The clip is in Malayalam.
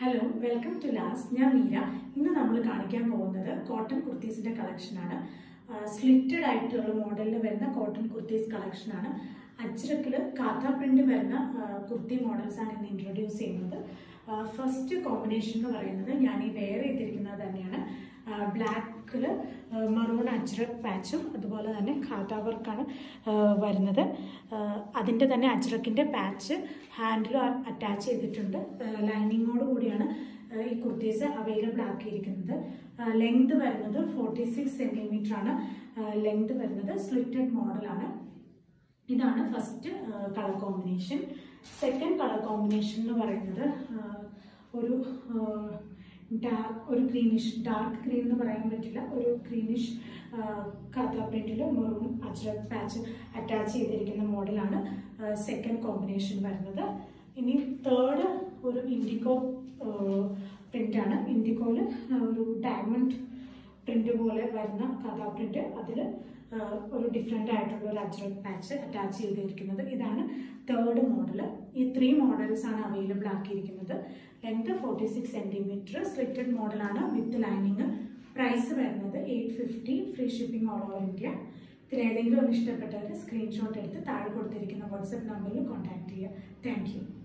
ഹലോ വെൽക്കം ടു ലാസ് ഞാൻ മീര ഇന്ന് നമ്മൾ കാണിക്കാൻ പോകുന്നത് കോട്ടൺ കുർത്തീസിന്റെ കളക്ഷനാണ് സ്ലിറ്റഡ് ആയിട്ടുള്ള മോഡലിൽ വരുന്ന കോട്ടൺ കുർത്തീസ് കളക്ഷനാണ് അജ്രക്കിൽ കാത്ത പ്രിന്റ് വരുന്ന ആ, കുർത്തി മോഡൽസ് ആണ് ഇന്ന് ഇൻട്രൊഡ്യൂസ് ചെയ്യുന്നത് ഫസ്റ്റ് കോമ്പിനേഷൻ എന്ന് പറയുന്നത് ഞാൻ ഈ വെയർ ചെയ്തിരിക്കുന്നത് തന്നെയാണ് ബ്ലാക്കിൽ മറൂൺ അജ്രക് പാച്ചും അതുപോലെ തന്നെ ഖാത്ത വർക്കാണ് വരുന്നത് അതിൻ്റെ തന്നെ അജ്രക്കിൻ്റെ പാച്ച് ഹാൻഡിലും അറ്റാച്ച് ചെയ്തിട്ടുണ്ട് ലൈനിങ്ങോട് കൂടിയാണ് ആ, ഈ കുർത്തീസ് അവൈലബിൾ ആക്കിയിരിക്കുന്നത് ലെങ്ത് വരുന്നത് ഫോർട്ടി സിക്സ് സെൻറ്റിമീറ്റർ ആണ് ലെങ്ത് വരുന്നത് സ്ലിറ്റഡ് മോഡലാണ് ഇതാണ് first colour combination second colour combination എന്ന് പറയുന്നത് ആ, ഒരു ഡാർക്ക് ഒരു ഗ്രീനിഷ് ഡാർക്ക് ഗ്രീൻ എന്ന് പറയാൻ പറ്റില്ല ഒരു ഗ്രീനിഷ് കാത്ത പ്രിന്റിൽ മെറൂൺ അജ്രക് പാച്ച് അറ്റാച്ച് ചെയ്തിരിക്കുന്ന മോഡലാണ് സെക്കൻഡ് കോമ്പിനേഷൻ വരുന്നത് ഇനി തേർഡ് ഒരു ഇൻഡിഗോ പ്രിന്റാണ് ഇൻഡിഗോയിൽ ഒരു ഡയമണ്ട് പ്രിന്റ് പോലെ വരുന്ന കഥാ പ്രിന്റ് അതിൽ ഒരു ഡിഫറെൻ്റ് ആയിട്ടുള്ള ഒരു അജ്രക് പാച്ച് അറ്റാച്ച് ചെയ്തിരിക്കുന്നത് ഇതാണ് തേർഡ് മോഡൽ ഈ ത്രീ മോഡൽസ് ആണ് അവൈലബിൾ ആക്കിയിരിക്കുന്നത് length forty six centimetre slitted മോഡലാണ് വിത്ത് ലൈനിങ് പ്രൈസ് വരുന്നത് eight fifty free shipping all over India ഇതിലേതെങ്കിലും ഒന്ന് ഇഷ്ടപ്പെട്ടവർ സ്ക്രീൻഷോട്ട് എടുത്ത് താഴെ കൊടുത്തിരിക്കുന്ന വാട്സപ്പ് നമ്പറിൽ കോൺടാക്ട് ചെയ്യുക താങ്ക് യു